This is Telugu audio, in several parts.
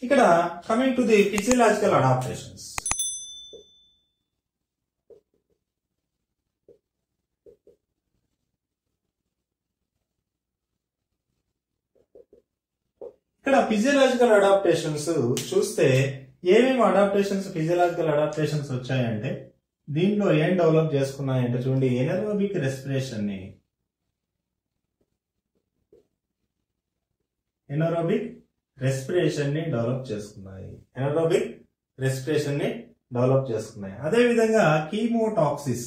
ఇక్కడ coming to the physiological adaptations ఇక్కడ ఫిజియలాజికల్ అడాప్టేషన్స్ చూస్తే ఏమేమి అడాప్టేషన్స్ ఫిజియలాజికల్ అడాప్టేషన్స్ వచ్చాయంటే దీంట్లో ఏం డెవలప్ చేసుకున్నాయంటే చూడండి ఎనరోబిక్ రెస్పిరేషన్ ని ఎనరోబిక్ రెస్పిరేషన్ ని డెవలప్ చేసుకున్నాయి ఎనరోబిక్ రెస్పిరేషన్ ని డెవలప్ చేసుకున్నాయి అదే విధంగా కీమోటాక్సిస్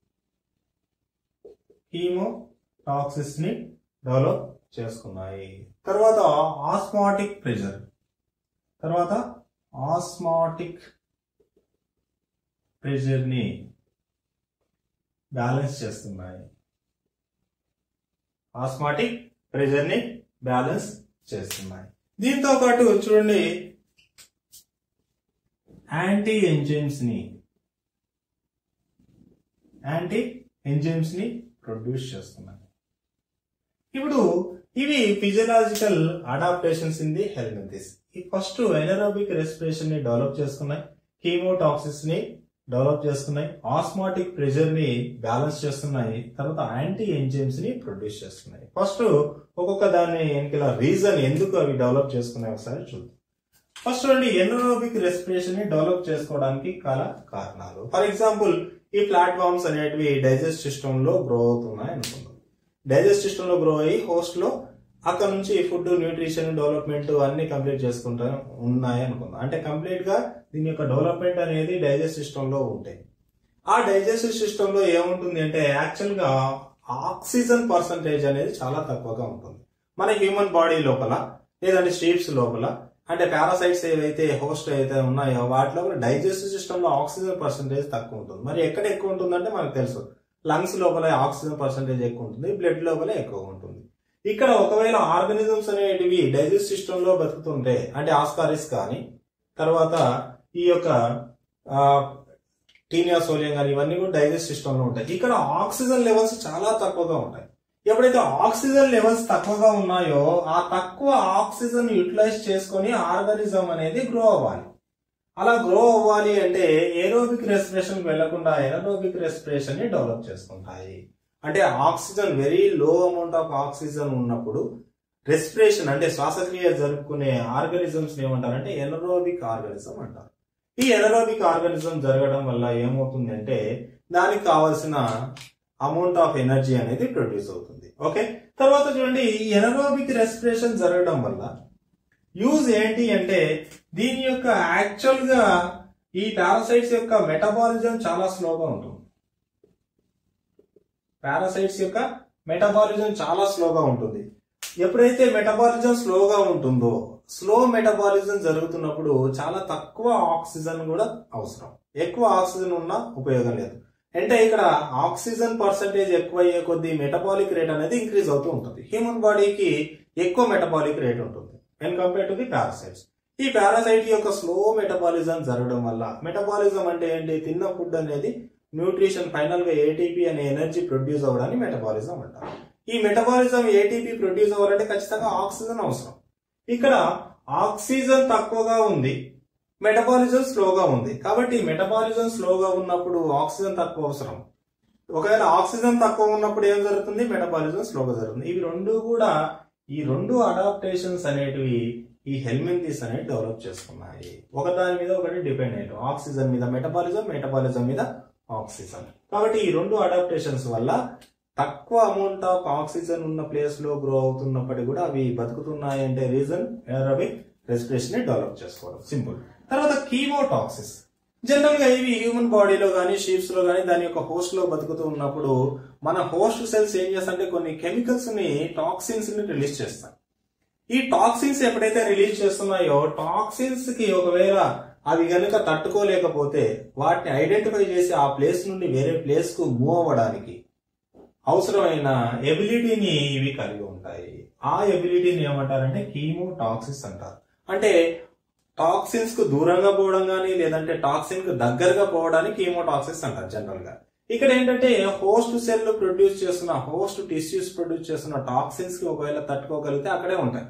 కీమోటాక్సిస్ ని డెవలప్ చేసుకున్నాయి తర్వాత ఆస్మాటిక్ ప్రెషర్ తర్వాత ఆస్మాటిక్ ప్రెషర్ ని బ్యాలెన్స్ చేస్తున్నాయి ఆస్మాటిక్ ప్రెషర్ ని బ్యాలెన్స్ చేస్తున్నాయి దీంతో పాటు చూడండి యాంటీ ఎంజైమ్స్ ని యాంటీ ఎంజైమ్స్ ని ప్రొడ్యూస్ చేస్తున్నాయి ఇప్పుడు ఇవి physiological adaptations in the helminths ఈ ఫస్ట్ ఎనరోబిక్ రెస్పిరేషన్ ని డెవలప్ చేసుకున్నాయి కీమోటాక్సిస్ ని డెవలప్ చేసుకున్నాయి ఆస్మాటిక్ ప్రెషర్ ని బ్యాలెన్స్ చేస్తున్నాయి తర్వాత యాంటీ ఎంజైమ్స్ ని ప్రొడ్యూస్ చేస్తున్నాయి ఫస్ట్ ఒక్కొక్క దాన్ని వెనకాల రీజన్ ఎందుకు అవి డెవలప్ చేసుకున్నాయి ఒకసారి చూద్దాం ఫస్ట్ అండి ఎనరోబిక్ రెస్పిరేషన్ ని డెవలప్ చేసుకోవడానికి గల కారణాలు ఫర్ ఎగ్జాంపుల్ ఈ ప్లాట్ఫామ్స్ అనేటివి డైజెస్ట్ సిస్టమ్ లో గ్రో అవుతున్నాయి అనుకుందాం డైజెస్ట్ సిస్టమ్ లో గ్రో అయ్యి హోస్ట్ లో అక్కడ నుంచి ఫుడ్ న్యూట్రిషన్ డెవలప్మెంట్ అన్ని కంప్లీట్ చేసుకుంటా ఉన్నాయి అనుకుందాం అంటే కంప్లీట్ గా దీని యొక్క డెవలప్మెంట్ అనేది డైజెస్ట్ సిస్టమ్ లో ఉంటాయి ఆ డైజెస్టివ్ సిస్టమ్ లో ఏముంటుంది అంటే యాక్చువల్ గా ఆక్సిజన్ పర్సంటేజ్ అనేది చాలా తక్కువగా ఉంటుంది మన హ్యూమన్ బాడీ లోపల లేదంటే షీప్స్ లోపల అంటే పారాసైట్స్ ఏవైతే హోస్ట్ అయితే ఉన్నాయో వాటిలో డైజెస్టివ్ సిస్టమ్ లో ఆక్సిజన్ పర్సంటేజ్ తక్కువ ఉంటుంది మరి ఎక్కడ ఎక్కువ ఉంటుందంటే మనకు తెలుసు లంగ్స్ లోపల ఆక్సిజన్ పర్సంటేజ్ ఎక్కువ ఉంటుంది బ్లడ్ లోపల ఎక్కువ ఉంటుంది ఇక్కడ ఒకవేళ ఆర్గానిజమ్స్ అనేటివి డైజెస్ట్ సిస్టమ్ లో బతుకుతుంటే అంటే ఆస్కారిస్ కానీ తర్వాత ఈ యొక్క టీనియా సోలియం కానీ ఇవన్నీ కూడా డైజెస్ట్ సిస్టమ్ లో ఉంటాయి ఇక్కడ ఆక్సిజన్ లెవెల్స్ చాలా తక్కువగా ఉంటాయి ఎప్పుడైతే ఆక్సిజన్ లెవెల్స్ తక్కువగా ఉన్నాయో ఆ తక్కువ ఆక్సిజన్ యూటిలైజ్ చేసుకొని ఆర్గానిజం అనేది గ్రో అవ్వాలి అలా గ్రో అవ్వాలి అంటే ఏరోబిక్ రెస్పిరేషన్ వెళ్లకుండా ఎనరోబిక్ రెస్పిరేషన్ ని డెవలప్ చేసుకుంటాయి అంటే oxygen very low amount of oxygen ఉన్నప్పుడు రెస్పిరేషన్ అంటే శ్వాసక్రియ జరుపుకునే ఆర్గానిజమ్స్ ఏమంటారంటే ఎనరోబిక్ ఆర్గానిజం అంటారు ఈ ఎనరోబిక్ ఆర్గానిజం జరగడం వల్ల ఏమవుతుంది అంటే దానికి కావాల్సిన అమౌంట్ ఆఫ్ ఎనర్జీ అనేది ప్రొడ్యూస్ అవుతుంది ఓకే తర్వాత చూడండి ఈ ఎనరోబిక్ రెస్పిరేషన్ జరగడం వల్ల యూజ్ ఏంటి అంటే దీని యొక్క యాక్చువల్ గా ఈ పారాసైట్స్ యొక్క మెటబాలిజం చాలా స్లోగా ఉంటుంది పారాసైట్స్ యొక్క మెటబాలిజం చాలా స్లోగా ఉంటుంది ఎప్పుడైతే మెటబాలిజం స్లోగా ఉంటుందో స్లో మెటబాలిజం జరుగుతున్నప్పుడు చాలా తక్కువ ఆక్సిజన్ కూడా అవసరం ఎక్కువ ఆక్సిజన్ ఉన్నా ఉపయోగం లేదు అంటే ఇక్కడ ఆక్సిజన్ పర్సంటేజ్ ఎక్కువ అయ్యే కొద్దీ మెటబాలిక్ రేట్ అనేది ఇంక్రీజ్ అవుతూ ఉంటుంది హ్యూమన్ బాడీకి ఎక్కువ మెటబాలిక్ రేట్ ఉంటుంది when compare to the parasites ఈ పారాసైట్ యొక్క స్లో మెటబాలిజం జరగడం వల్ల మెటబాలిజం అంటే ఏంటి తిన్న ఫుడ్ అనేది న్యూట్రిషన్ ఫైనల్ గా ఏటీపీ అనే ఎనర్జీ ప్రొడ్యూస్ అవ్వడాన్ని మెటబాలిజం అంటారు ఈ మెటబాలిజం ఏటీపీ ప్రొడ్యూస్ అవ్వాలంటే ఖచ్చితంగా ఆక్సిజన్ అవసరం ఇక్కడ ఆక్సిజన్ తక్కువగా ఉంది మెటబాలిజం స్లోగా ఉంది కాబట్టి మెటబాలిజం స్లోగా ఉన్నప్పుడు ఆక్సిజన్ తక్కువ అవసరం ఒకవేళ ఆక్సిజన్ తక్కువ ఉన్నప్పుడు ఏం జరుగుతుంది మెటబాలిజం స్లోగా జరుగుతుంది ఇవి రెండు కూడా ఈ రెండు అడాప్టేషన్స్ అనేటివి ఈ హెల్మెంతిస్ అనేవి డెవలప్ చేసుకున్నాయి ఒకదాని మీద ఒకటి డిపెండ్ అయ్యారు ఆక్సిజన్ మీద మెటబాలిజం మెటబాలిజం మీద ఆక్సిజన్ కాబట్టి ఈ రెండు అడాప్టేషన్స్ వల్ల తక్కువ అమౌంట్ ఆఫ్ ఆక్సిజన్ ఉన్న ప్లేస్ లో గ్రో అవుతున్నప్పటికీ కూడా అవి బతుకుతున్నాయి అంటే రీజన్ ఏరోబిక్ రెస్పిరేషన్ ని డెవలప్ చేసుకోవడం సింపుల్ తర్వాత కీమోటాక్సిస్ జనరల్ గా ఇవి హ్యూమన్ బాడీలో కానీ షీప్స్ లో కానీ దాని యొక్క హోస్ట్ లో బతుకుతూ ఉన్నప్పుడు మన హోస్ట్ సెల్స్ ఏం చేస్తాయంటే కొన్ని కెమికల్స్ ని టాక్సిన్స్ ని రిలీజ్ చేస్తాయి ఈ టాక్సిన్స్ ఎప్పుడైతే రిలీజ్ చేస్తున్నాయో టాక్సిన్స్ కి ఒకవేళ అవి గనుక తట్టుకోలేకపోతే వాటిని ఐడెంటిఫై చేసి ఆ ప్లేస్ నుండి వేరే ప్లేస్ కు మూవ్ అవ్వడానికి అవసరమైన ఎబిలిటీని ఇవి కలిగి ఉంటాయి ఆ ఎబిలిటీని ఏమంటారంటే కీమోటాక్సిస్ అంటారు అంటే టాక్సిన్స్ కు దూరంగా పోవడం కానీ లేదంటే టాక్సిన్ కు దగ్గరగా పోవడానికి కీమోటాక్సిస్ అంటారు జనరల్ గా ఇక్కడ ఏంటంటే హోస్ట్ సెల్ ప్రొడ్యూస్ చేస్తున్న హోస్ట్ టిష్యూస్ ప్రొడ్యూస్ చేస్తున్న టాక్సిన్స్ కి ఒకవేళ తట్టుకోగలిగితే అక్కడే ఉంటాయి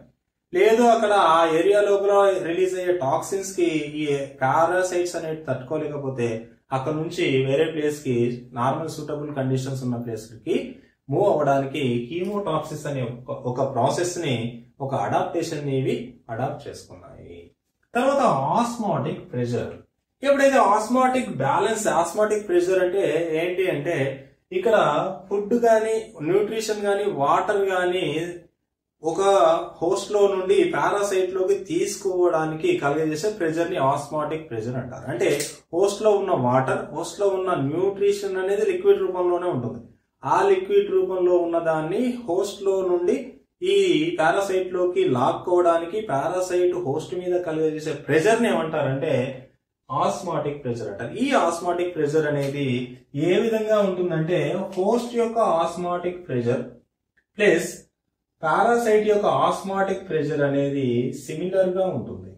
లేదు అక్కడ ఆ ఏరియా లోపల రిలీజ్ అయ్యే టాక్సిన్స్ కి ఈ పారాసైట్స్ అనేవి తట్టుకోలేకపోతే అక్కడ నుంచి వేరే ప్లేస్ కి నార్మల్ సూటబుల్ కండిషన్స్ ఉన్న ప్లేస్ కి మూవ్ అవ్వడానికి కీమోటాక్సిస్ అనే ఒక- ఒక ప్రాసెస్ ని ఒక అడాప్టేషన్ ని ఇవి అడాప్ట్ చేసుకున్నాయి తర్వాత ఆస్మాటిక్ ప్రెషర్ ఎప్పుడైతే ఆస్మాటిక్ బ్యాలెన్స్ ఆస్మాటిక్ ప్రెషర్ అంటే ఏంటి అంటే ఇక్కడ ఫుడ్ గాని న్యూట్రిషన్ గాని వాటర్ గాని ఒక హోస్ట్ లో నుండి పారాసైట్ లోకి తీసుకోవడానికి కలిగజేసే ప్రెషర్ ని ఆస్మాటిక్ ప్రెషర్ అంటారు అంటే హోస్ట్ లో ఉన్న వాటర్ హోస్ట్ లో ఉన్న న్యూట్రిషన్ అనేది లిక్విడ్ రూపంలోనే ఉంటుంది ఆ లిక్విడ్ రూపంలో ఉన్న దాన్ని హోస్ట్ లో నుండి ఈ పారాసైట్ లోకి లాక్కోవడానికి పారాసైట్ హోస్ట్ మీద కలిగజేసే ప్రెషర్ ని ఏమంటారంటే ఆస్మాటిక్ ప్రెషర్ అంటారు ఈ ఆస్మాటిక్ ప్రెషర్ అనేది ఏ విధంగా ఉంటుందంటే హోస్ట్ యొక్క ఆస్మాటిక్ ప్రెషర్ ప్లస్ పారాసైట్ యొక్క ఆస్మాటిక్ ప్రెషర్ అనేది సిమిలర్ గా ఉంటుంది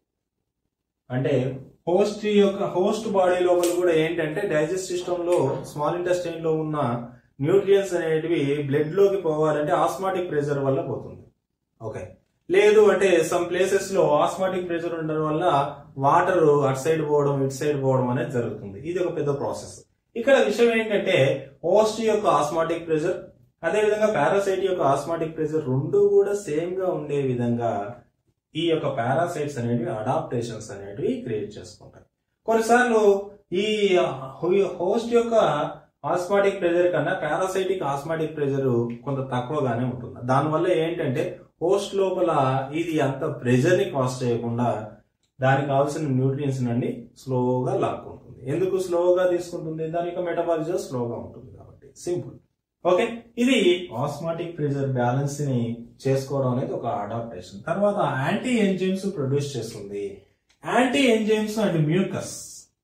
అంటే హోస్ట్ యొక్క హోస్ట్ బాడీ లోపల కూడా ఏంటంటే డైజెస్ట్ సిస్టమ్ లో స్మాల్ ఇంటెస్టైన్ లో ఉన్న న్యూట్రియన్స్ అనేటివి బ్లడ్ లోకి పోవాలంటే ఆస్మాటిక్ ప్రెషర్ వల్ల పోతుంది ఓకే లేదు అంటే సమ్ ప్లేసెస్ లో ఆస్మాటిక్ ప్రెషర్ ఉండడం వల్ల వాటర్ అటు సైడ్ పోవడం ఇటు సైడ్ పోవడం అనేది జరుగుతుంది ఇది ఒక పెద్ద ప్రాసెస్ ఇక్కడ విషయం ఏంటంటే హోస్ట్ యొక్క ఆస్మాటిక్ ప్రెషర్ అదే విధంగా పారాసైట్ యొక్క ఆస్మాటిక్ ప్రెషర్ రెండు కూడా సేమ్ గా ఉండే విధంగా ఈ యొక్క పారాసైట్స్ అనేటివి అడాప్టేషన్స్ అనేటివి క్రియేట్ చేసుకుంటాయి కొన్నిసార్లు ఈ హోస్ట్ యొక్క ఆస్మాటిక్ ప్రెజర్ కన్నా పారాసైటిక్ ఆస్మాటిక్ ప్రెజర్ కొంత తక్కువగానే ఉంటుంది దానివల్ల ఏంటంటే హోస్ట్ లోపల ఇది అంత ప్రెజర్ ని కాస్ట్ చేయకుండా దానికి కావాల్సిన న్యూట్రియన్స్ అన్ని స్లోగా లాక్కుంటుంది ఎందుకు స్లోగా తీసుకుంటుంది దాని యొక్క మెటబాలిజం స్లోగా ఉంటుంది కాబట్టి సింపుల్ ఓకే ఇది ఆస్మాటిక్ ప్రెజర్ బ్యాలెన్స్ ని చేసుకోవడం అనేది ఒక అడాప్టేషన్ తర్వాత యాంటీ ఎంజైమ్స్ ప్రొడ్యూస్ చేస్తుంది anti enzymes and mucus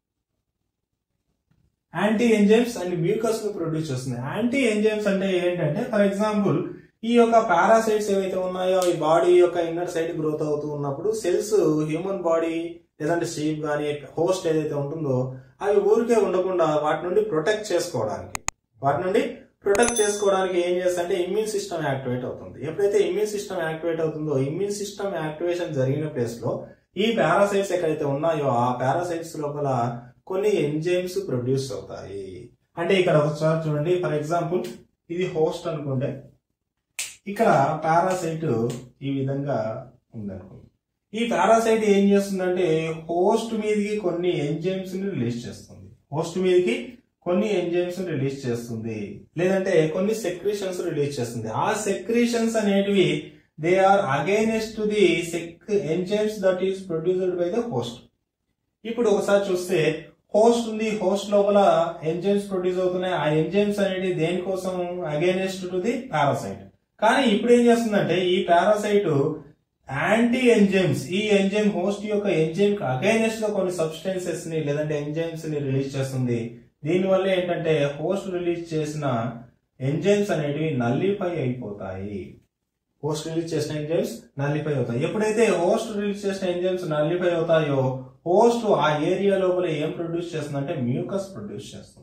anti enzymes and mucus ను ప్రొడ్యూస్ చేస్తుంది యాంటీ ఎంజైమ్స్ అంటే ఏంటంటే ఫర్ ఎగ్జాంపుల్ ఈ యొక్క పారాసైట్స్ ఏవైతే ఉన్నాయో ఈ బాడీ యొక్క ఇన్నర్ సైడ్ గ్రోత్ అవుతూ ఉన్నప్పుడు సెల్స్ హ్యూమన్ బాడీ లేదంటే షీప్ కానీ హోస్ట్ ఏదైతే ఉంటుందో అవి ఊరికే ఉండకుండా వాటి నుండి ప్రొటెక్ట్ చేసుకోవడానికి వాటి నుండి ప్రొటెక్ట్ చేసుకోవడానికి ఏం చేస్తుంటే ఇమ్యూన్ సిస్టమ్ యాక్టివేట్ అవుతుంది ఎప్పుడైతే ఇమ్యూన్ సిస్టమ్ యాక్టివేట్ అవుతుందో ఇమ్యూన్ సిస్టమ్ యాక్టివేషన్ జరిగిన ప్లేస్ లో ఈ పారాసైట్స్ ఎక్కడైతే ఉన్నాయో ఆ పారాసైట్స్ లోపల కొన్ని ఎంజైమ్స్ ప్రొడ్యూస్ అవుతాయి అంటే ఇక్కడ ఒకసారి చూడండి ఫర్ ఎగ్జాంపుల్ ఇది హోస్ట్ అనుకుంటే ఇక్కడ పారాసైట్ ఈ విధంగా ఉందనుకోండి ఈ పారాసైట్ ఏం చేస్తుందంటే హోస్ట్ మీదకి కొన్ని ఎంజైమ్స్ ని రిలీజ్ చేస్తుంది హోస్ట్ మీదకి కొన్ని ఎంజైమ్స్ రిలీజ్ చేస్తుంది లేదంటే కొన్ని సెక్రీషన్స్ రిలీజ్ చేస్తుంది ఆ సెక్రీషన్స్ అనేటివి they are against to the enzymes that is produced by the host ఇప్పుడు ఒకసారి చూస్తే హోస్ట్ ఉంది హోస్ట్ లోపల ఎంజైమ్స్ ప్రొడ్యూస్ అవుతున్నాయి ఆ ఎంజైమ్స్ అనేది దేనికోసం అగైనెస్ట్ టు ది పారాసైట్ కానీ ఇప్పుడు ఏం చేస్తుందంటే ఈ పారాసైట్ యాంటీ ఎంజైమ్స్ ఈ ఎంజైమ్ హోస్ట్ యొక్క ఎంజైమ్ కి అగైనెస్ట్ గా కొన్ని సబ్స్టెన్సెస్ ని లేదంటే ఎంజైమ్స్ ని రిలీజ్ చేస్తుంది దీనివల్ల ఏంటంటే హోస్ట్ రిలీజ్ చేసిన ఎంజైమ్స్ అనేటివి నల్లిఫై అయిపోతాయి హోస్ట్ రిలీజ్ చేసిన ఎంజైమ్స్ నల్లిఫై అవుతాయి ఎప్పుడైతే హోస్ట్ రిలీజ్ చేసిన ఎంజైమ్స్ నల్లిఫై అవుతాయో హోస్ట్ ఆ ఏరియా లోపల ఏం ప్రొడ్యూస్ చేస్తుందంటే మ్యూకస్ ప్రొడ్యూస్ చేస్తుంది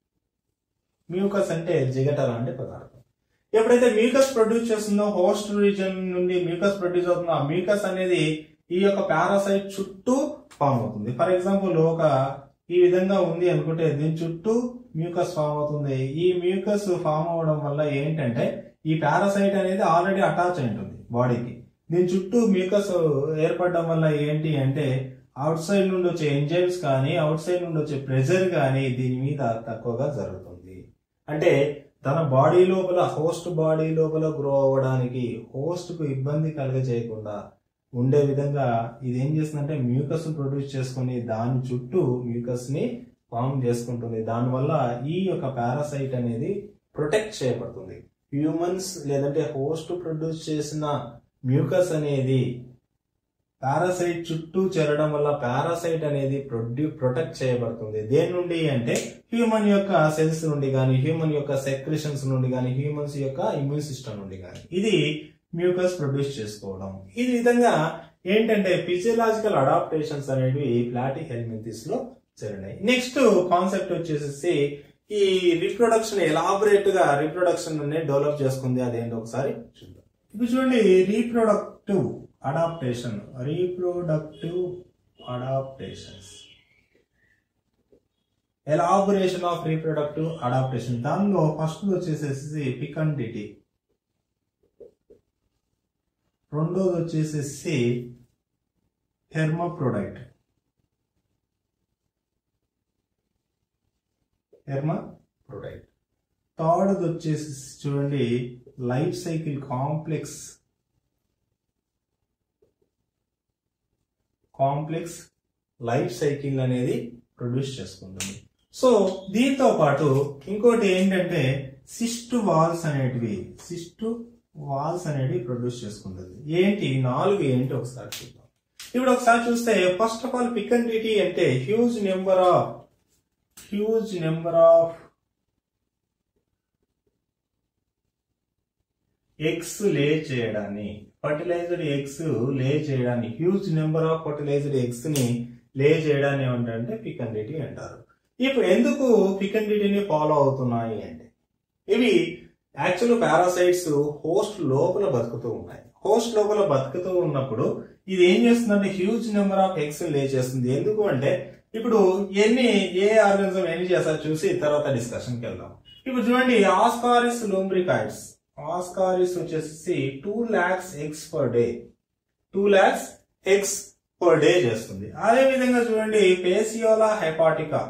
మ్యూకస్ అంటే జిగట లాంటి పదార్థం ఎప్పుడైతే మ్యూకస్ ప్రొడ్యూస్ చేస్తుందో హోస్ట్ రీజన్ నుండి మ్యూకస్ ప్రొడ్యూస్ అవుతుందో ఆ మ్యూకస్ అనేది ఈ యొక్క పారాసైట్ చుట్టూ ఫామ్ అవుతుంది ఫర్ ఎగ్జాంపుల్ ఒక ఈ విధంగా ఉంది అనుకుంటే దీని చుట్టూ మ్యూకస్ ఫామ్ అవుతుంది ఈ మ్యూకస్ ఫామ్ అవడం వల్ల ఏంటంటే ఈ పారాసైట్ అనేది ఆల్రెడీ అటాచ్ అయి ఉంటుంది బాడీకి దీని చుట్టూ మ్యూకస్ ఏర్పడడం వల్ల ఏంటి అంటే అవుట్ సైడ్ నుండి వచ్చే ఎంజైమ్స్ కానీ అవుట్ సైడ్ నుండి వచ్చే ప్రెజర్ కానీ దీని మీద తక్కువగా జరుగుతుంది అంటే తన బాడీ లోపల హోస్ట్ బాడీ లోపల గ్రో అవ్వడానికి హోస్ట్ కు ఇబ్బంది కలగజేయకుండా ఉండే విధంగా ఇది ఏం చేస్తుందంటే మ్యూకస్ ప్రొడ్యూస్ చేసుకుని దాని చుట్టూ మ్యూకస్ ని ఫామ్ చేసుకుంటుంది దానివల్ల ఈ యొక్క పారాసైట్ అనేది ప్రొటెక్ట్ చేయబడుతుంది హ్యూమన్స్ లేదంటే హోస్ట్ ప్రొడ్యూస్ చేసిన మ్యూకస్ అనేది పారాసైట్ చుట్టూ చేరడం వల్ల పారాసైట్ అనేది ప్రొడ్యూ ప్రొటెక్ట్ చేయబడుతుంది దేని నుండి అంటే హ్యూమన్ యొక్క సెల్స్ నుండి కానీ హ్యూమన్ యొక్క సెక్రేషన్స్ నుండి కానీ హ్యూమన్స్ యొక్క ఇమ్యూన్ సిస్టమ్ నుండి కానీ ఇది మ్యూకస్ ప్రొడ్యూస్ చేసుకోవడం ఈ విధంగా ఏంటంటే ఫిజియలాజికల్ అడాప్టేషన్స్ అనేవి ప్లాటి హెల్మెంతిస్ లో జరిగినాయి నెక్స్ట్ కాన్సెప్ట్ వచ్చేసి ఈ రీప్రొడక్షన్ ఎలాబరేట్ గా రీప్రొడక్షన్ అనేది డెవలప్ చేసుకుంది అదేంటో ఒకసారి చూద్దాం ఇప్పుడు చూడండి reproductive adaptation reproductive adaptations elaboration of reproductive adaptation దానిలో ఫస్ట్ వచ్చేసేసి పికండిటీ రెండోది వచ్చేసేసి హెర్మోప్రొడక్ట్ హెర్మోప్రొడక్ట్ థర్డ్ వచ్చేసి చూడండి life cycle complex complex life cycle అనేది ప్రొడ్యూస్ చేసుకుంటుంది సో దీంతో పాటు ఇంకోటి ఏంటంటే సిస్ట్ వాల్స్ అనేటివి సిస్ట్ వాల్స్ అనేవి ప్రొడ్యూస్ చేసుకుంటుంది ఏంటి నాలుగు ఏంటి ఒకసారి చూద్దాం ఇప్పుడు ఒకసారి చూస్తే ఫస్ట్ ఆఫ్ ఆల్ పికండిటీ అంటే huge number of huge number of eggs lay చేయడాన్ని ఫర్టిలైజ్డ్ ఎగ్స్ లే చేయడాన్ని huge number of fertilised eggs ని లే చేయడాన్ని ఏమంటారంటే పికండిటీ అంటారు ఇప్పుడు ఎందుకు పికండిటీని ఫాలో అవుతున్నాయి అంటే ఇవి యాక్చువల్ పారాసైట్స్ హోస్ట్ లోపల బతుకుతూ ఉన్నాయి హోస్ట్ లోపల బతుకుతూ ఉన్నప్పుడు ఇది ఏం చేస్తుందంటే హ్యూజ్ నెంబర్ ఆఫ్ ఎగ్స్ లే చేస్తుంది ఎందుకు అంటే ఇప్పుడు ఎన్ని ఏ ఆర్గనిజం ఎన్ని చేస్తారో చూసి తర్వాత డిస్కషన్కి వెళ్దాం ఇప్పుడు చూడండి ఆస్కారిస్ లూంబ్రికాయిడ్స్ ఆస్కారిస్ వచ్చేసి two lakhs eggs per day two lakhs eggs per day చేస్తుంది అదే విధంగా చూడండి పేసియోలా హెపాటికా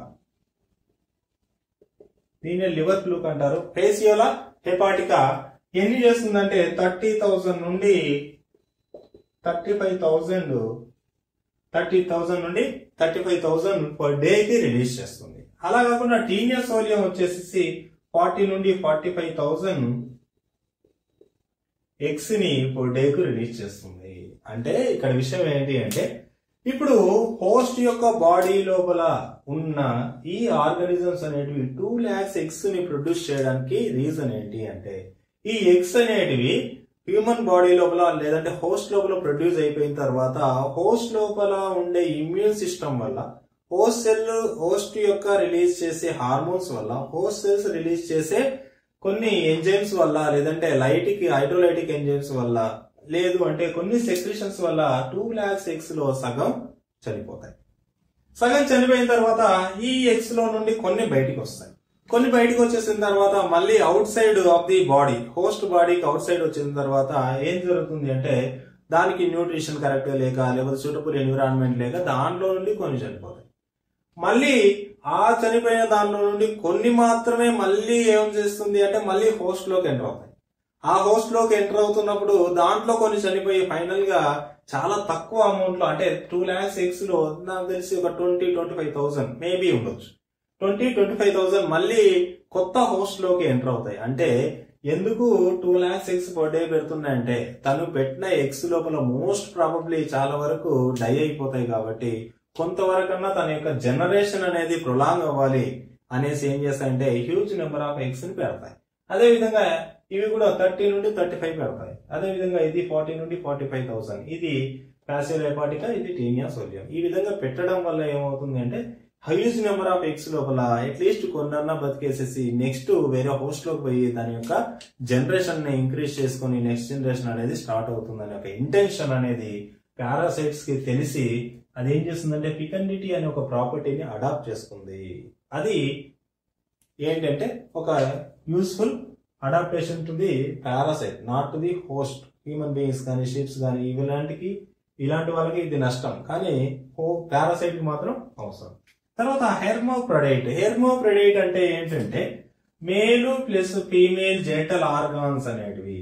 దీన్ని లివర్ ఫ్లూక్ అంటారు పేసియోలా హెపాటికా ఎన్ని చేస్తుందంటే థర్టీ థౌజండ్ నుండి thirty five thousand thirty thousand నుండి థర్టీ ఫైవ్ థౌజండ్ పర్ డేకి రిలీజ్ చేస్తుంది అలా కాకుండా టీనియా సోలియం వచ్చేసి ఫార్టీ నుండి ఫార్టీ ఫైవ్ థౌజండ్ ఎగ్స్ ని పర్ డేకు రిలీజ్ చేస్తుంది అంటే ఇక్కడ విషయం ఏంటి అంటే ఇప్పుడు హోస్ట్ యొక్క బాడీ లోపల ఉన్న ఈ ఆర్గానిజమ్స్ అనేటివి టూ ల్యాక్స్ ఎగ్స్ ని ప్రొడ్యూస్ చేయడానికి రీజన్ ఏంటి అంటే ఈ ఎగ్స్ అనేటివి హ్యూమన్ బాడీ లోపల లేదంటే హోస్ట్ లోపల ప్రొడ్యూస్ అయిపోయిన తర్వాత హోస్ట్ లోపల ఉండే ఇమ్యూన్ సిస్టమ్ వల్ల హోస్ట్ సెల్ హోస్ట్ యొక్క రిలీజ్ చేసే హార్మోన్స్ వల్ల హోస్ట్ సెల్స్ రిలీజ్ చేసే కొన్ని ఎంజైమ్స్ వల్ల లేదంటే లైటిక్ హైడ్రోలైటిక్ ఎంజైమ్స్ వల్ల లేదు అంటే కొన్ని సెక్రేషన్స్ వల్ల టూ ల్యాక్స్ ఎగ్స్ లో సగం చనిపోతాయి సగం చనిపోయిన తర్వాత ఈ ఎగ్స్ లో నుండి కొన్ని బయటికి వస్తాయి కొన్ని బయటికి వచ్చేసిన తర్వాత మళ్ళీ outside of the body host బాడీకి అవుట్ సైడ్ వచ్చిన తర్వాత ఏం జరుగుతుంది అంటే దానికి న్యూట్రిషన్ కరెక్ట్ లేక లేకపోతే సూటబుల్ ఎన్విరాన్మెంట్ లేక దాంట్లో నుండి కొన్ని చనిపోతాయి మళ్ళీ ఆ చనిపోయిన దానిలో నుండి కొన్ని మాత్రమే మళ్ళీ ఏం చేస్తుంది అంటే మళ్ళీ హోస్ట్ లోకి ఎంటర్ అవుతాయి ఆ హోస్ట్ లోకి ఎంటర్ అవుతున్నప్పుడు దాంట్లో కొన్ని చనిపోయి ఫైనల్ గా చాలా తక్కువ అమౌంట్ లో అంటే టూ ల్యాక్స్ ఎక్స్ లో నాకు తెలిసి ఒక twenty twenty five thousand maybe ఉండొచ్చు ట్వంటీ ట్వంటీ ఫైవ్ థౌసండ్ మళ్ళీ కొత్త హోస్ట్ లోకి ఎంటర్ అవుతాయి అంటే ఎందుకు two lakhs eggs per day పెడుతున్నాయంటే తను పెట్టిన ఎగ్స్ లోపల మోస్ట్ ప్రాబబ్లీ చాలా వరకు డై అయిపోతాయి కాబట్టి కొంతవరకన్నా తన యొక్క జనరేషన్ అనేది ప్రొలాంగ్ అవ్వాలి అనేసి ఏం చేస్తాయంటే హ్యూజ్ నెంబర్ ఆఫ్ ఎగ్స్ ని పెడతాయి అదే విధంగా ఇవి కూడా థర్టీ నుండి థర్టీ ఫైవ్ పెడతాయి అదే విధంగా ఇది ఫార్టీ నుండి ఫార్టీ ఫైవ్ థౌసండ్ ఇది ప్యాసివ్ హెపాటికా ఇది టీనియా సోలియం ఈ విధంగా పెట్టడం వల్ల ఏమవుతుంది అంటే హ్యూజ్ నెంబర్ ఆఫ్ ఎగ్స్ లోపల అట్లీస్ట్ కొన్నన్నా బతికేసేసి నెక్స్ట్ వేరే హోస్ట్ లోకి పోయి దాని యొక్క జనరేషన్ ని ఇంక్రీజ్ చేసుకొని నెక్స్ట్ జనరేషన్ అనేది స్టార్ట్ అవుతుంది అనే ఒక ఇంటెన్షన్ అనేది పారాసైట్స్ కి తెలిసి అది ఏం చేస్తుందంటే పికండిటీ అనే ఒక ప్రాపర్టీని అడాప్ట్ చేసుకుంది అది ఏంటంటే ఒక useful adaptation to the parasite not to the host human beings కానీ షిప్స్ కానీ ఇలాంటికి ఇలాంటి వాళ్ళకి ఇది నష్టం కానీ పారాసైట్ కి మాత్రం అవసరం తర్వాత హెర్మోప్రొడైట్ హెర్మోప్రొడైట్ అంటే ఏంటంటే మేలు ప్లస్ ఫీమేల్ జెంటల్ ఆర్గాన్స్ అనేటివి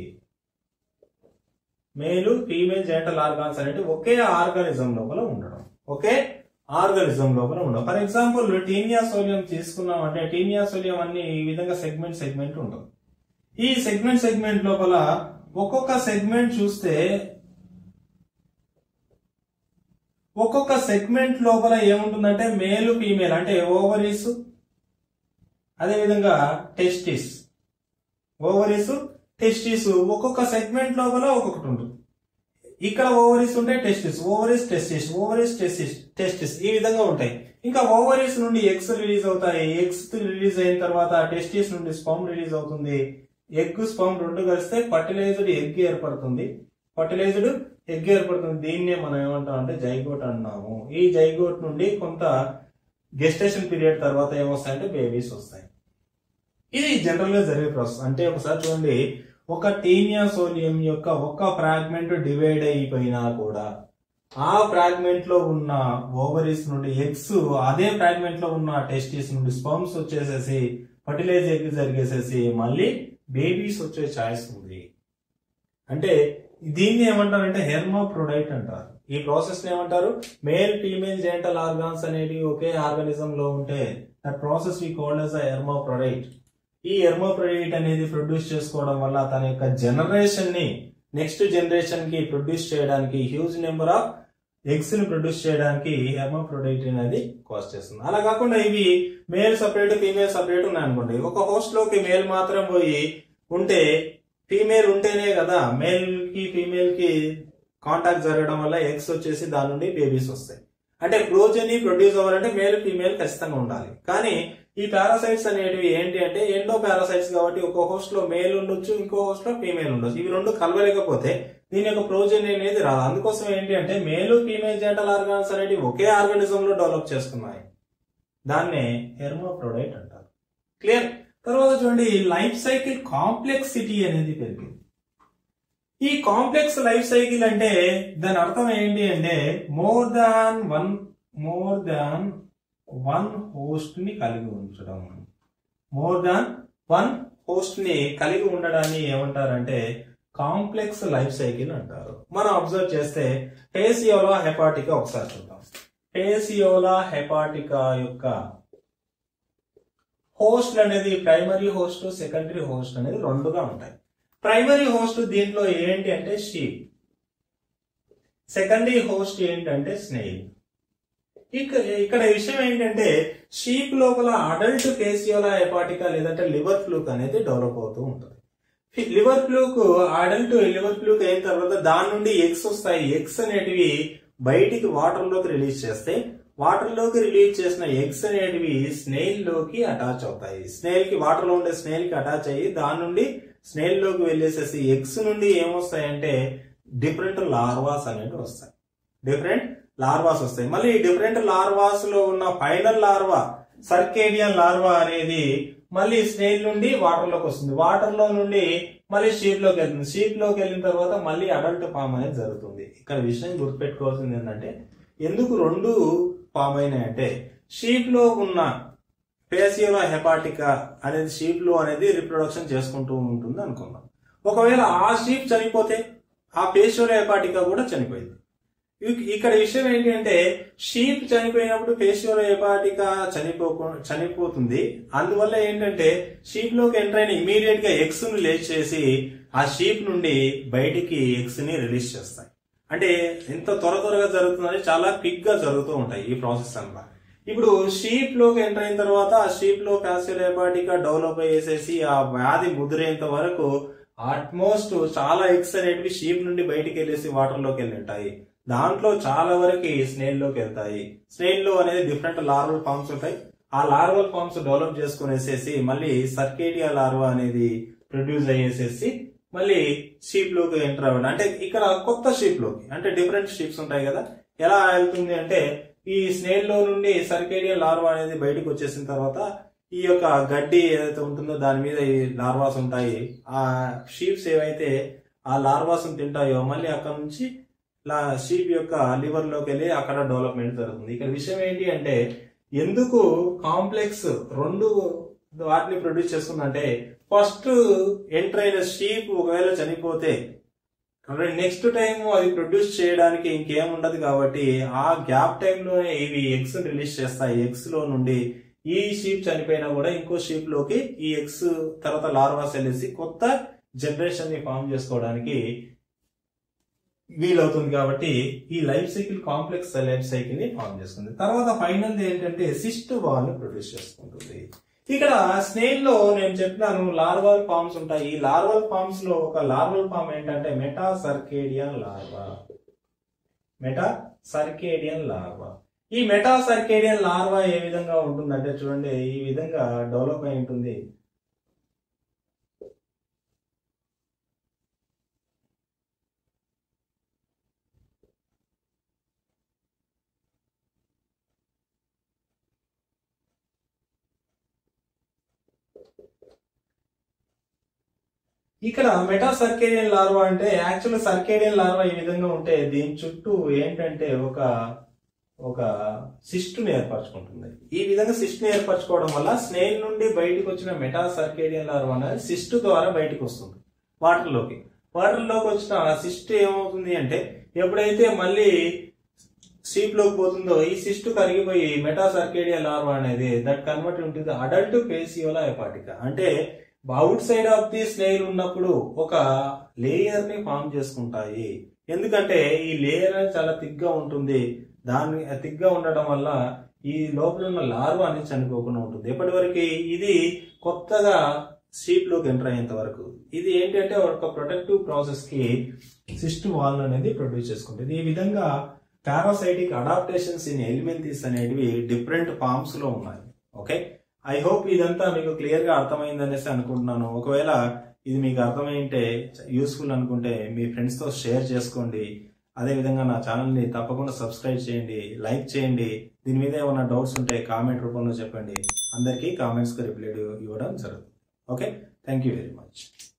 మేలు ఫీమేల్ జెంటల్ ఆర్గాన్స్ అనేటివి ఒకే ఆర్గానిజం లోపల ఉండడం ఒకే ఆర్గానిజం లోపల ఉండడం ఫర్ ఎగ్జాంపుల్ టీనియా సోలియం తీసుకున్నాం అంటే టీనియా సోలియం అన్ని ఈ విధంగా సెగ్మెంట్ సెగ్మెంట్ ఉంటుంది ఈ సెగ్మెంట్ సెగ్మెంట్ లోపల ఒక్కొక్క సెగ్మెంట్ చూస్తే ఒక్కొక్క సెగ్మెంట్ లోపల ఏముంటుందంటే మేలు ఫీమేల్ అంటే ఓవరీస్ అదేవిధంగా టెస్టిస్ ఓవరీస్ టెస్టిస్ ఒక్కొక్క సెగ్మెంట్ లోపల ఒక్కొక్కటి ఉంటుంది ఇక్కడ ఓవరీస్ ఉంటాయి testis ovaries testis ovaries testis testis ఈ విధంగా ఉంటాయి ఇంకా ఓవరీస్ నుండి ఎగ్స్ రిలీజ్ అవుతాయి ఎగ్స్ రిలీజ్ అయిన తర్వాత టెస్టిస్ నుండి స్పమ్ రిలీజ్ అవుతుంది ఎగ్ స్పమ్ రెండు కలిస్తే ఫర్టిలైజ్డ్ ఎగ్ ఏర్పడుతుంది ఫర్టిలైజ్డ్ ఎగ్ ఏర్పడుతుంది దీన్నే మనం ఏమంటాం అంటే జైగోట్ అన్నాము ఈ జైగోట్ నుండి కొంత గెస్టేషన్ పీరియడ్ తర్వాత ఏమొస్తాయంటే బేబీస్ వస్తాయి ఇది జనరల్ గా జరిగే ప్రాసెస్ అంటే ఒకసారి చూడండి ఒక టీనియా సోలియం యొక్క ఒక్క ఫ్రాగ్మెంట్ డివైడ్ అయిపోయినా కూడా ఆ ఫ్రాగ్మెంట్ లో ఉన్న ఓవరీస్ నుండి ఎగ్స్ అదే ఫ్రాగ్మెంట్ లో ఉన్న టెస్టిస్ నుండి స్పర్మ్స్ వచ్చేసేసి ఫర్టిలైజ్ ఎగ్ జరిగేసేసి మళ్ళీ బేబీస్ వచ్చే ఛాయిస్ ఉంది అంటే దీన్ని ఏమంటారంటే హెర్మోప్రొడైట్ అంటారు ఈ ప్రాసెస్ ని ఏమంటారు మేల్ ఫీమేల్ జెంటల్ ఆర్గాన్స్ అనేవి ఒకే ఆర్గానిజం లో ఉంటే that process we called as a hermaphrodite ఈ ఎర్మోప్రొడైట్ అనేది ప్రొడ్యూస్ చేసుకోవడం వల్ల తన యొక్క జనరేషన్ ని నెక్స్ట్ జనరేషన్ కి ప్రొడ్యూస్ చేయడానికి హ్యూజ్ నెంబర్ ఆఫ్ ఎగ్స్ ని ప్రొడ్యూస్ చేయడానికి హెర్మోప్రొడైట్ అనేది కాస్ట్ చేస్తుంది అలా కాకుండా ఇవి మేల్ సపరేట్ ఫీమేల్ సపరేట్ ఉన్నాయి అనుకోండి ఒక హోస్ట్ లోకి మేల్ మాత్రం పోయి ఉంటే ఫీమేల్ ఉంటేనే కదా మేల్ కి ఫీమేల్ కి కాంటాక్ట్ జరగడం వల్ల ఎగ్స్ వచ్చేసి దాని నుండి బేబీస్ వస్తాయి అంటే ప్రోజని ప్రొడ్యూస్ అవ్వాలంటే మేల్ ఫీమేల్ ఖచ్చితంగా ఉండాలి కానీ ఈ పారాసైట్స్ అనేటివి ఏంటి అంటే ఎండో పారాసైట్స్ కాబట్టి ఒక హోస్ట్ లో మేల్ ఉండొచ్చు ఇంకో హోస్ట్ లో ఫీమేల్ ఉండొచ్చు ఇవి రెండు కలవలేకపోతే దీని యొక్క ప్రోజన్ అనేది రాదు అందుకోసం ఏంటి అంటే మేలు ఫీమేల్ జెంటల్ ఆర్గాన్స్ అనేవి ఒకే ఆర్గానిజం లో డెవలప్ చేసుకున్నాయి దాన్నే హెర్మోప్రొడైట్ అంటారు క్లియర్ తర్వాత చూడండి లైఫ్ సైకిల్ కాంప్లెక్సిటీ అనేది పెరిగింది ఈ కాంప్లెక్స్ లైఫ్ సైకిల్ అంటే దాని అర్థం ఏంటి అంటే more than one more than one host ని కలిగి ఉంచడం మోర్ దాన్ వన్ హోస్ట్ ని కలిగి ఉండడాన్ని ఏమంటారంటే కాంప్లెక్స్ లైఫ్ సైకిల్ అంటారు మనం అబ్జర్వ్ చేస్తే పేసియోలా హెపాటికా ఒకసారి చూద్దాం పేసియోలా హెపాటికా యొక్క హోస్ట్ అనేది ప్రైమరీ హోస్ట్ సెకండరీ హోస్ట్ అనేది రెండుగా ఉంటాయి ప్రైమరీ హోస్ట్ దీంట్లో ఏంటి అంటే షీప్ సెకండరీ హోస్ట్ ఏంటంటే స్నేహిల్ ఇక్కడ ఇక్కడ విషయం ఏంటంటే షీప్ లోపల అడల్ట్ పేసియోలా హెపాటికా లేదంటే లివర్ ఫ్లూక్ అనేది డెవలప్ అవుతూ ఉంటుంది liver fluke adult liver fluke అయిన తర్వాత దాని నుండి ఎగ్స్ వస్తాయి ఎగ్స్ అనేటివి బయటికి వాటర్ లోకి రిలీజ్ చేస్తే వాటర్ లోకి రిలీజ్ చేసిన ఎగ్స్ అనేటివి స్నేల్ లోకి అటాచ్ అవుతాయి స్నేల్ కి వాటర్ లో ఉండే స్నేల్ కి అటాచ్ అయ్యి దాని నుండి స్నేల్ లోకి వెళ్ళేసేసి ఎగ్స్ నుండి ఏమొస్తాయంటే డిఫరెంట్ లార్వాస్ అనేవి వస్తాయి డిఫరెంట్ లార్వాస్ వస్తాయి మళ్ళీ డిఫరెంట్ లార్వాస్ లో ఉన్న ఫైనల్ లార్వా సర్కేడియన్ లార్వా అనేది మళ్ళీ స్నేల్ నుండి వాటర్ లోకి వస్తుంది వాటర్ లో నుండి మళ్ళీ షీప్ లోకి వెళ్తుంది షీప్ లోకి వెళ్ళిన తర్వాత మళ్ళీ అడల్ట్ ఫామ్ అనేది జరుగుతుంది ఇక్కడ విషయం గుర్తుపెట్టుకోవాల్సింది ఏంటంటే ఎందుకు రెండు ఫామ్ అయినాయంటే షీప్ లో ఉన్న పేసియోలా హెపాటికా అనేది షీప్ లో అనేది రిప్రొడక్షన్ చేసుకుంటూ ఉంటుంది అనుకుందాం ఒకవేళ ఆ షీప్ చనిపోతే ఆ పేసియోలా హెపాటికా కూడా చనిపోయింది ఇక్- ఇక్కడ విషయం ఏంటి అంటే షీప్ చనిపోయినప్పుడు పేసియోల హెపాటిక చనిపోకు చనిపోతుంది అందువల్ల ఏంటంటే షీప్ లోకి ఎంటర్ అయిన ఇమీడియట్ గా ఎగ్స్ ను లేచ్ చేసి ఆ షీప్ నుండి బయటికి ఎగ్స్ ని రిలీజ్ చేస్తాయి అంటే ఎంత త్వర త్వరగా జరుగుతుందని చాలా క్విక్ గా జరుగుతూ ఉంటాయి ఈ ప్రాసెస్ అంతా ఇప్పుడు షీప్ లోకి ఎంటర్ అయిన తర్వాత ఆ షీప్ లో ప్యాసిల్ హెపాటిక డెవలప్ అయ్యేసేసి ఆ వ్యాధి ముదిరేంత వరకు ఆల్మోస్ట్ చాలా ఎగ్స్ అనేటివి షీప్ నుండి బయటికి వెళ్ళేసి వాటర్ లోకి వెళ్ళి ఉంటాయి దాంట్లో చాలా వరకు స్నేల్ లోకి వెళ్తాయి స్నేల్ లో అనేది డిఫరెంట్ లార్వల్ ఫార్మ్స్ ఉంటాయి ఆ లార్వల్ ఫార్మ్స్ డెవలప్ చేసుకునేసేసి మళ్ళీ సర్కేడియా లార్వా అనేది ప్రొడ్యూస్ అయ్యేసేసి మళ్ళీ షీప్ లోకి ఎంటర్ అవ్వడం అంటే ఇక్కడ కొత్త షీప్ లోకి అంటే డిఫరెంట్ షీప్స్ ఉంటాయి కదా ఎలా వెళ్తుంది అంటే ఈ స్నేల్ లో నుండి సర్కేడియన్ లార్వా అనేది బయటకు వచ్చేసిన తర్వాత ఈ యొక్క గడ్డి ఏదైతే ఉంటుందో దాని మీద ఈ లార్వాస్ ఉంటాయి ఆ షీప్స్ ఏవైతే ఆ లార్వాస్ తింటాయో మళ్ళీ అక్కడ నుంచి లా షీప్ యొక్క లివర్ లోకి వెళ్ళి అక్కడ డెవలప్మెంట్ జరుగుతుంది ఇక్కడ విషయం ఏంటి అంటే ఎందుకు కాంప్లెక్స్ రెండు వాటిని ప్రొడ్యూస్ చేస్తుందంటే ఫస్ట్ ఎంటర్ అయిన షీప్ ఒకవేళ చనిపోతే నెక్స్ట్ టైం అది ప్రొడ్యూస్ చేయడానికి ఇంకేం ఉండదు కాబట్టి ఆ గ్యాప్ టైంలోనే ఇవి ఎగ్స్ రిలీజ్ చేస్తాయి ఎగ్స్ లో నుండి ఈ షీప్ చనిపోయినా కూడా ఇంకో షీప్ లోకి ఈ ఎగ్స్ తర్వాత లార్వాస్ వెళ్ళేసి కొత్త జనరేషన్ ని ఫామ్ చేసుకోవడానికి వీలవుతుంది కాబట్టి ఈ life cycle complex life cycle ని ఫామ్ చేసుకుంది తర్వాత ఫైనల్ ఏంటంటే సిస్ట్ వాల్ ని ప్రొడ్యూస్ చేసుకుంటుంది ఇక్కడ స్నేల్ లో నేను చెప్పినాను లార్వల్ ఫార్మ్స్ ఉంటాయి ఈ లార్వల్ ఫార్మ్స్ లో ఒక లార్వల్ ఫార్మ్ ఏంటంటే metacercarian larva metacercarian larva ఈ మెటా సర్కేడియన్ లార్వా ఏ విధంగా ఉంటుందంటే చూడండి ఈ విధంగా డెవలప్ అయి ఉంటుంది ఇక్కడ మెటా సర్కేడియన్ లార్వా అంటే యాక్చువల్ సర్కేడియన్ లార్వా ఈ విధంగా ఉంటే దీని చుట్టూ ఏంటంటే ఒక ఒక సిస్టుని ఏర్పరచుకుంటుంది ఈ విధంగా సిస్టుని ఏర్పరచుకోవడం వల్ల స్నేల్ నుండి బయటకు వచ్చిన మెటా సర్కేడియన్ లార్వా అనేది సిస్టు ద్వారా బయటకు వస్తుంది వాటర్లోకి వాటర్లోకి వచ్చిన సిస్ట్ ఏమవుతుంది అంటే ఎప్పుడైతే మళ్ళీ స్లీప్ లోకి పోతుందో ఈ సిస్టు కరిగిపోయి మెటా సర్కేడియా లార్వా అనేది దట్ కన్వర్ట్ ఉంటుంది అడల్ట్ పేసియోలా హెపాటికా అంటే outside of the snail ఉన్నప్పుడు ఒక లేయర్ ని ఫామ్ చేసుకుంటాయి ఎందుకంటే ఈ లేయర్ అనేది చాలా థిక్గా ఉంటుంది దాన్ని థిక్గా ఉండటం వల్ల ఈ లోపల ఉన్న లార్వా అనేది చనిపోకుండా ఉంటుంది ఎప్పటి వరకు ఇది కొత్తగా షీప్ లోకి ఎంటర్ అయ్యేంత వరకు ఇది ఏంటంటే ఒక ప్రొటెక్టివ్ ప్రాసెస్ కి సిస్ట్ వాల్ అనేది ప్రొడ్యూస్ చేసుకుంటుంది ఈ విధంగా పారాసైటిక్ అడాప్టేషన్స్ ఇన్ ఎలిమెంటీస్ అనేటివి డిఫరెంట్ ఫార్మ్స్ లో ఉన్నాయి ఓకే ఐ హోప్ ఇదంతా మీకు క్లియర్ గా అర్థమైంది అనేసి అనుకుంటున్నాను ఒకవేళ ఇది మీకు అర్థమైంటే యూస్ఫుల్ అనుకుంటే మీ ఫ్రెండ్స్ తో షేర్ చేసుకోండి అదే విధంగా నా ఛానల్ ని తప్పకుండా సబ్స్క్రైబ్ చేయండి లైక్ చేయండి దీని మీద ఏమైనా డౌట్స్ ఉంటే కామెంట్ రూపంలో చెప్పండి అందరికీ కామెంట్స్ కి రిప్లై ఇవ్వడం జరుగుతుంది okay thank you very much